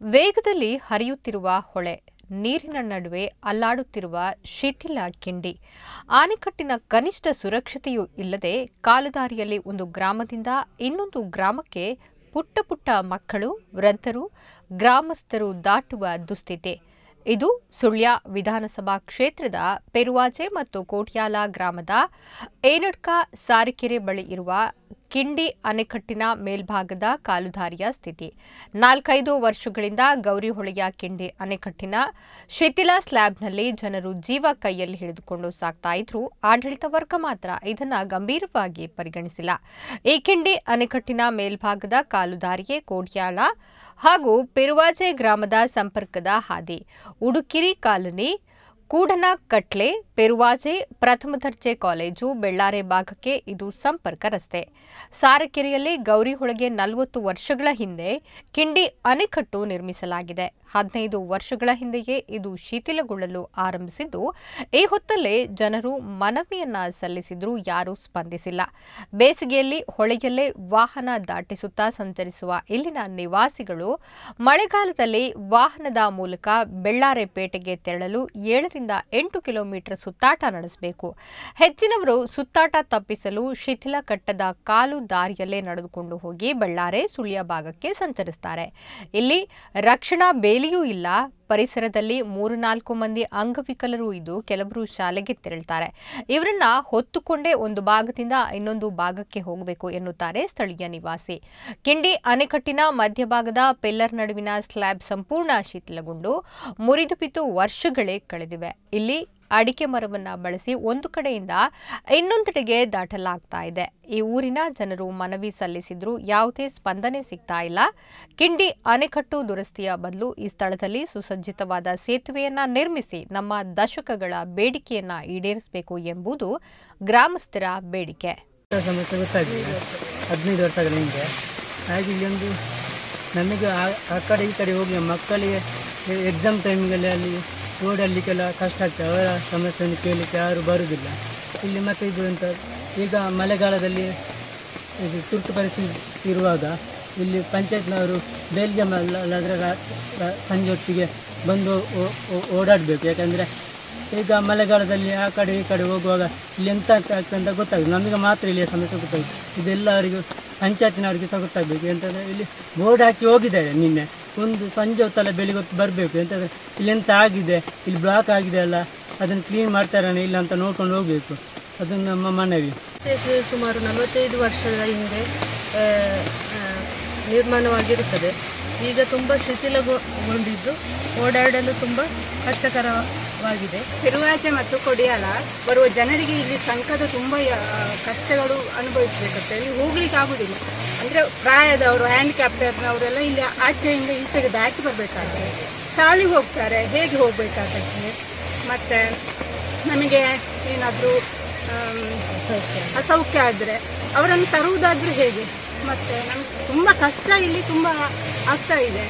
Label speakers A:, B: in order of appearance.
A: ವೇಗದಲ್ಲಿ ಹರಿಯುತ್ತಿರುವ ಹೊಳೆ ನೀರಿನ ನಡುವೆ ಅಲ್ಲಾಡುತ್ತಿರುವ ಶಿಥಿಲ ಕಿಂಡಿ ಆನೆಕಟ್ಟಿನ ಕನಿಷ್ಠ ಸುರಕ್ಷತೆಯೂ ಇಲ್ಲದೆ ಕಾಲುದಾರಿಯಲ್ಲಿ ಒಂದು ಗ್ರಾಮದಿಂದ ಇನ್ನೊಂದು ಗ್ರಾಮಕ್ಕೆ ಪುಟ್ಟ ಪುಟ್ಟ ಮಕ್ಕಳು ವೃದ್ಧರು ಗ್ರಾಮಸ್ಥರು ದಾಟುವ ದುಸ್ಥಿತಿ ಇದು ಸುಳ್ಯ ವಿಧಾನಸಭಾ ಕ್ಷೇತ್ರದ ಪೆರುವಾಜೆ ಮತ್ತು ಕೋಟ್ಯಾಲ ಗ್ರಾಮದ ಏನಡ್ಕ ಸಾರಿಕೆರೆ ಬಳಿ ಇರುವ ಕಿಂಡಿ ಅಣೆಕಟ್ಟಿನ ಮೇಲ್ಭಾಗದ ಕಾಲುದಾರಿಯ ಸ್ಥಿತಿ ನಾಲ್ಕೈದು ವರ್ಷಗಳಿಂದ ಗೌರಿಹೊಳೆಯ ಕಿಂಡಿ ಅಣೆಕಟ್ಟಿನ ಶಿಥಿಲ ಸ್ಲ್ಯಾಬ್ನಲ್ಲಿ ಜನರು ಜೀವ ಕೈಯಲ್ಲಿ ಹಿಡಿದುಕೊಂಡು ಸಾಕ್ತಾ ಇದ್ರು ಆಡಳಿತ ವರ್ಗ ಮಾತ್ರ ಇದನ್ನ ಗಂಭೀರವಾಗಿ ಪರಿಗಣಿಸಿಲ್ಲ ಈ ಕಿಂಡಿ ಅಣೆಕಟ್ಟಿನ ಮೇಲ್ಭಾಗದ ಕಾಲುದಾರಿಯೇ ಕೋಡ್ಯಾಳ ಹಾಗೂ ಪೆರುವಾಜೆ ಗ್ರಾಮದ ಸಂಪರ್ಕದ ಹಾದಿ ಉಡುಕಿರಿ ಕಾಲನಿ ಕೂಡನ ಕಟ್ಲೆ ಪೆರುವಾಜೆ ಪ್ರಥಮ ದರ್ಜೆ ಕಾಲೇಜು ಬೆಳ್ಳಾರೆ ಭಾಗಕ್ಕೆ ಇದು ಸಂಪರ್ಕ ರಸ್ತೆ ಸಾರಕೆರೆಯಲ್ಲಿ ಗೌರಿಹೊಳೆಗೆ ನಲವತ್ತು ವರ್ಷಗಳ ಹಿಂದೆ ಕಿಂಡಿ ಅಣೆಕಟ್ಟು ನಿರ್ಮಿಸಲಾಗಿದೆ ಹದಿನೈದು ವರ್ಷಗಳ ಹಿಂದೆಯೇ ಇದು ಶಿಥಿಲಗೊಳ್ಳಲು ಆರಂಭಿಸಿದ್ದು ಈ ಹೊತ್ತಲ್ಲೇ ಜನರು ಮನವಿಯನ್ನ ಸಲ್ಲಿಸಿದ್ರೂ ಯಾರೂ ಸ್ಪಂದಿಸಿಲ್ಲ ಬೇಸಿಗೆಯಲ್ಲಿ ಹೊಳೆಯಲ್ಲೇ ವಾಹನ ದಾಟಿಸುತ್ತಾ ಸಂಚರಿಸುವ ಇಲ್ಲಿನ ನಿವಾಸಿಗಳು ಮಳೆಗಾಲದಲ್ಲಿ ವಾಹನದ ಮೂಲಕ ಬೆಳ್ಳಾರೆ ಪೇಟೆಗೆ ತೆರಳಲು ಏಳರಿಂದ ಎಂಟು ಕಿಲೋಮೀಟರ್ ಸುತ್ತಾಟ ನಡೆಸಬೇಕು ಹೆಚ್ಚಿನವರು ಸುತ್ತಾಟ ತಪ್ಪಿಸಲು ಶಿಥಿಲ ಕಟ್ಟದ ಕಾಲು ದಾರಿಯಲ್ಲೇ ನಡೆದುಕೊಂಡು ಹೋಗಿ ಬೆಳ್ಳಾರೆ ಸುಳ್ಯ ಭಾಗಕ್ಕೆ ಸಂಚರಿಸುತ್ತಾರೆ ಇಲ್ಲಿ ರಕ್ಷಣಾ ಬೇಲಿಯೂ ಇಲ್ಲ ಪರಿಸರದಲ್ಲಿ ಮೂರು ನಾಲ್ಕು ಮಂದಿ ಅಂಗವಿಕಲರು ಇದ್ದು ಕೆಲವರು ಶಾಲೆಗೆ ತೆರಳುತ್ತಾರೆ ಇವರನ್ನ ಹೊತ್ತುಕೊಂಡೇ ಒಂದು ಭಾಗದಿಂದ ಇನ್ನೊಂದು ಭಾಗಕ್ಕೆ ಹೋಗಬೇಕು ಎನ್ನುತ್ತಾರೆ ಸ್ಥಳೀಯ ನಿವಾಸಿ ಕಿಂಡಿ ಅಣೆಕಟ್ಟಿನ ಮಧ್ಯಭಾಗದ ಪಿಲ್ಲರ್ ನಡುವಿನ ಸ್ಲ್ಯಾಬ್ ಸಂಪೂರ್ಣ ಶಿಥಿಲಗೊಂಡು ಮುರಿದು ಬಿದ್ದು ವರ್ಷಗಳೇ ಕಳೆದಿವೆ ಇಲ್ಲಿ ಅಡಿಕೆ ಮರವನ್ನ ಬಳಸಿ ಒಂದು ಕಡೆಯಿಂದ ಇನ್ನೊಂದೆಡೆಗೆ ದಾಟಲಾಗ್ತಾ ಇದೆ ಈ ಊರಿನ ಜನರು ಮನವಿ ಸಲ್ಲಿಸಿದ್ರೂ ಯಾವುದೇ ಸ್ಪಂದನೆ ಸಿಗ್ತಾ ಇಲ್ಲ ಕಿಂಡಿ ಅಣೆಕಟ್ಟು ದುರಸ್ತಿಯ ಬದಲು ಈ ಸ್ಥಳದಲ್ಲಿ ಸುಸಜ್ಜಿತವಾದ ಸೇತುವೆಯನ್ನ ನಿರ್ಮಿಸಿ ನಮ್ಮ ದಶಕಗಳ ಬೇಡಿಕೆಯನ್ನ ಈಡೇರಿಸಬೇಕು ಎಂಬುದು ಗ್ರಾಮಸ್ಥರ ಬೇಡಿಕೆ
B: ಸಮಸ್ಯೆ ಗೊತ್ತಾಗಲಿಲ್ಲ ಹದಿನೈದು ವರ್ಷಗಳ ಹಿಂದೆ ಹಾಗೆ ಇಲ್ಲೊಂದು ನಮಗೆ ಆ- ಆ ಕಡೆ ಈ ಕಡೆ ಹೋಗಿ ಮಕ್ಕಳಿಗೆ ಎಕ್ಸಾಮ್ ಟೈಮಿನಲ್ಲಿ ಅಲ್ಲಿ ಓಡಲಿಕ್ಕೆಲ್ಲ ಕಷ್ಟ ಆಗ್ತದೆ ಅವರ ಸಮಸ್ಯೆಯನ್ನು ಕೇಳಲಿಕ್ಕೆ ಯಾರು ಬರುವುದಿಲ್ಲ ಇಲ್ಲಿ ಮತ್ತೆ ಇದು ಅಂತ ಈಗ ಮಳೆಗಾಲದಲ್ಲಿ ಇದು ತುರ್ತು ಪರಿಸ್ಥಿತಿ ಇರುವಾಗ ಇಲ್ಲಿ ಪಂಚಾಯತ್ನವರು ಬೆಲ್ಜಿಯಂ ಅಲ್ಲಾದರೆ ಸಂಜೆ ಹೊತ್ತಿಗೆ ಬಂದು ಓ- ಓ- ಓಡಾಡಬೇಕು ಯಾಕಂದರೆ ಈಗ ಮಳೆಗಾಲದಲ್ಲಿ ಆ ಕಡೆ ಈ ಕಡೆ ಹೋಗುವಾಗ ಇಲ್ಲಿ ಎಂತ ಆಗ್ತದೆ ಅಂತ ಗೊತ್ತಾಗುತ್ತೆ ನಮಗೆ ಮಾತ್ರ ಇಲ್ಲಿ ಸಮಸ್ಯೆ ಗೊತ್ತಾಗುತ್ತೆ ಇದೆಲ್ಲರಿಗೂ ಪಂಚಾಯತಿನವರಿಗೆ ಸಹ ಗೊತ್ತಾಗಬೇಕು ಎಂತಂದರೆ ಇಲ್ಲಿ ಬೋರ್ಡ್ ಹಾಕಿ ಹೋಗಿದ್ದಾರೆ ನಿನ್ನೆ ಒಂದು ಸಂಜೆ ಹೊತ್ತಲ್ಲ ಬೆಳಿಗ್ಗೆ ಹೊತ್ತು ಬರಬೇಕು ಎಂತಂದರೆ ಇಲ್ಲಿ ಎಂತ ಆಗಿದೆ ಇಲ್ಲಿ ಬ್ಲಾಕ್ ಆಗಿದೆ ಅಲ್ಲ ಅದನ್ನು ಕ್ಲೀನ್ ಮಾಡ್ತಾರಾನೆ ಇಲ್ಲ ಅಂತ ನೋಡ್ಕೊಂಡು ಹೋಗಬೇಕು ಅದು ನಮ್ಮ ಮನವಿ
C: ಇದು ಸುಮಾರು ನಲವತ್ತೈದು ವರ್ಷದ ಹಿಂದೆ ಆ, ಆ, ನಿರ್ಮಾಣವಾಗಿರುತ್ತದೆ ಈಗ ತುಂಬ ಶಿಥಿಲಗೊಂಡಿದ್ದು ಓಡಾಡಲು ತುಂಬ ಕಷ್ಟಕರವಾಗಿದೆ
D: ಪೆರುವಾಚೆ ಮತ್ತು ಕೊಡಿಯಾಲ ಬರುವ ಜನರಿಗೆ ಇಲ್ಲಿ ಸಂಕಟ ತುಂಬ ಯಾ- ಕಷ್ಟಗಳು ಅನುಭವಿಸಬೇಕಾಗ್ತದೆ ಇಲ್ಲಿ ಹೋಗ್ಲಿಕ್ಕೆ ಆಗುದಿಲ್ಲ ಅಂದ್ರೆ ಪ್ರಾಯದವರು ಹ್ಯಾಂಡಿಕ್ಯಾಪ್ಟರ್ನವರೆಲ್ಲ ಇಲ್ಲಿ ಆಚೆಯಿಂದ ಈಚೆಗೆ ದಾಟಿ ಬರಬೇಕಾಗ್ತದೆ ಶಾಲೆಗೆ ಹೋಗ್ತಾರೆ ಹೇಗೆ ಹೋಗ್ಬೇಕಾಗ್ತದೆ ಮತ್ತೆ ನಮಗೆ ಏನಾದರೂ ಅಸೌಖ್ಯ ಆದರೆ ಅವರನ್ನು ತರುವುದಾದ್ರೂ ಹೇಗೆ ಮತ್ತೆ ನಮ್ಗೆ ತುಂಬ ಕಷ್ಟ ಇಲ್ಲಿ ತುಂಬ ಆಗ್ತಾ ಇದೆ